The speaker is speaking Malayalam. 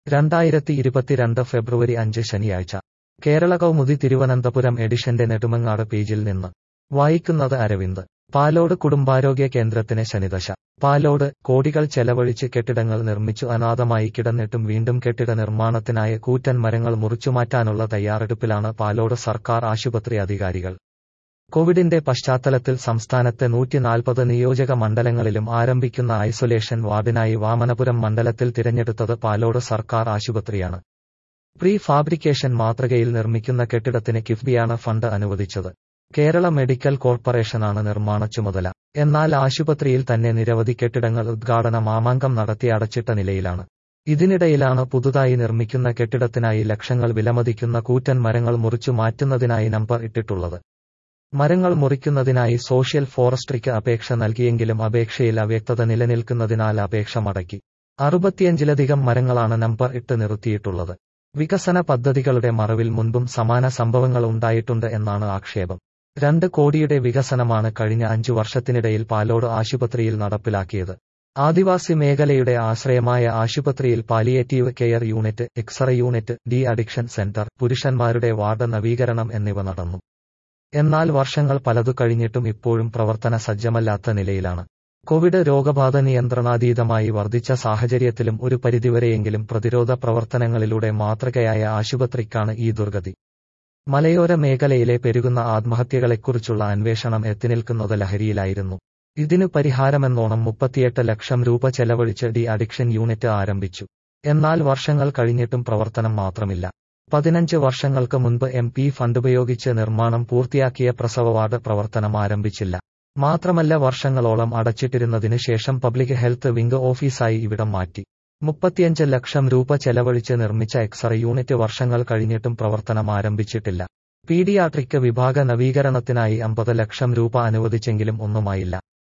രണ്ടായിരത്തി ഇരുപത്തിരണ്ട് ഫെബ്രുവരി അഞ്ച് ശനിയാഴ്ച കേരള കൗമുദി തിരുവനന്തപുരം എഡിഷന്റെ നെടുമങ്ങാട് പേജിൽ നിന്ന് വായിക്കുന്നത് അരവിന്ദ് പാലോട് കുടുംബാരോഗ്യ കേന്ദ്രത്തിന് ശനിദശ പാലോട് കോടികൾ ചെലവഴിച്ച് കെട്ടിടങ്ങൾ നിർമ്മിച്ചു അനാഥമായി കിടന്നിട്ടും വീണ്ടും കെട്ടിട നിർമ്മാണത്തിനായ കൂറ്റൻ മരങ്ങൾ മുറിച്ചുമാറ്റാനുള്ള തയ്യാറെടുപ്പിലാണ് പാലോട് സർക്കാർ ആശുപത്രി അധികാരികൾ കോവിഡിന്റെ പശ്ചാത്തലത്തിൽ സംസ്ഥാനത്തെ നൂറ്റിനാൽപ്പത് നിയോജക മണ്ഡലങ്ങളിലും ആരംഭിക്കുന്ന ഐസൊലേഷൻ വാർഡിനായി വാമനപുരം മണ്ഡലത്തിൽ തിരഞ്ഞെടുത്തത് പാലോട് സർക്കാർ ആശുപത്രിയാണ് പ്രീ ഫാബ്രിക്കേഷൻ മാതൃകയിൽ നിർമ്മിക്കുന്ന കെട്ടിടത്തിന് കിഫ്ബിയാണ് ഫണ്ട് അനുവദിച്ചത് കേരള മെഡിക്കൽ കോർപ്പറേഷനാണ് നിർമ്മാണ ചുമതല എന്നാൽ ആശുപത്രിയിൽ തന്നെ നിരവധി കെട്ടിടങ്ങൾ ഉദ്ഘാടന മാമാങ്കം നടത്തി അടച്ചിട്ട നിലയിലാണ് ഇതിനിടയിലാണ് പുതുതായി നിർമ്മിക്കുന്ന കെട്ടിടത്തിനായി ലക്ഷങ്ങൾ വിലമതിക്കുന്ന കൂറ്റൻ മരങ്ങൾ മുറിച്ചു മാറ്റുന്നതിനായി നമ്പർ ഇട്ടിട്ടുള്ളത് മരങ്ങൾ മുറിക്കുന്നതിനായി സോഷ്യൽ ഫോറസ്ട്രിക്ക് അപേക്ഷ നൽകിയെങ്കിലും അപേക്ഷയിൽ അവ്യക്തത നിലനിൽക്കുന്നതിനാൽ അപേക്ഷ മടക്കി അറുപത്തിയഞ്ചിലധികം മരങ്ങളാണ് നമ്പർ ഇട്ട് നിർത്തിയിട്ടുള്ളത് വികസന പദ്ധതികളുടെ മറവിൽ മുൻപും സമാന സംഭവങ്ങൾ ഉണ്ടായിട്ടുണ്ട് എന്നാണ് ആക്ഷേപം രണ്ട് കോടിയുടെ വികസനമാണ് കഴിഞ്ഞ അഞ്ചു വർഷത്തിനിടയിൽ പാലോട് ആശുപത്രിയിൽ നടപ്പിലാക്കിയത് ആദിവാസി മേഖലയുടെ ആശ്രയമായ ആശുപത്രിയിൽ palliative care unit x-ray unit de-addiction centre പുരുഷന്മാരുടെ വാർഡ് നവീകരണം എന്നിവ നടന്നു എന്നാൽ വർഷങ്ങൾ പലതു കഴിഞ്ഞിട്ടും ഇപ്പോഴും പ്രവർത്തന സജ്ജമല്ലാത്ത നിലയിലാണ് കോവിഡ് രോഗബാധ നിയന്ത്രണാതീതമായി വർദ്ധിച്ച സാഹചര്യത്തിലും ഒരു പരിധിവരെയെങ്കിലും പ്രതിരോധ പ്രവർത്തനങ്ങളിലൂടെ മാതൃകയായ ആശുപത്രിക്കാണ് ഈ ദുർഗതി മലയോര മേഖലയിലെ പെരുകുന്ന ആത്മഹത്യകളെക്കുറിച്ചുള്ള അന്വേഷണം എത്തിനിൽക്കുന്നത് ലഹരിയിലായിരുന്നു ഇതിനു പരിഹാരമെന്നോണം മുപ്പത്തിയെട്ട് ലക്ഷം രൂപ ചെലവഴിച്ച് ഡി അഡിക്ഷൻ യൂണിറ്റ് ആരംഭിച്ചു എന്നാൽ വർഷങ്ങൾ കഴിഞ്ഞിട്ടും പ്രവർത്തനം മാത്രമില്ല പതിനഞ്ച് വർഷങ്ങൾക്ക് മുൻപ് എം പി ഫണ്ടുപയോഗിച്ച് നിർമ്മാണം പൂർത്തിയാക്കിയ പ്രസവ വാർഡ് പ്രവർത്തനം ആരംഭിച്ചില്ല മാത്രമല്ല വർഷങ്ങളോളം അടച്ചിട്ടിരുന്നതിന് ശേഷം പബ്ലിക് ഹെൽത്ത് വിംഗ് ഓഫീസായി ഇവിടം മാറ്റി മുപ്പത്തിയഞ്ച് ലക്ഷം രൂപ ചെലവഴിച്ച് നിർമ്മിച്ച എക്സ്റേ യൂണിറ്റ് വർഷങ്ങൾ കഴിഞ്ഞിട്ടും പ്രവർത്തനം ആരംഭിച്ചിട്ടില്ല പീഡിയാട്രിക് വിഭാഗ നവീകരണത്തിനായി അമ്പത് ലക്ഷം രൂപ അനുവദിച്ചെങ്കിലും ഒന്നുമായില്ല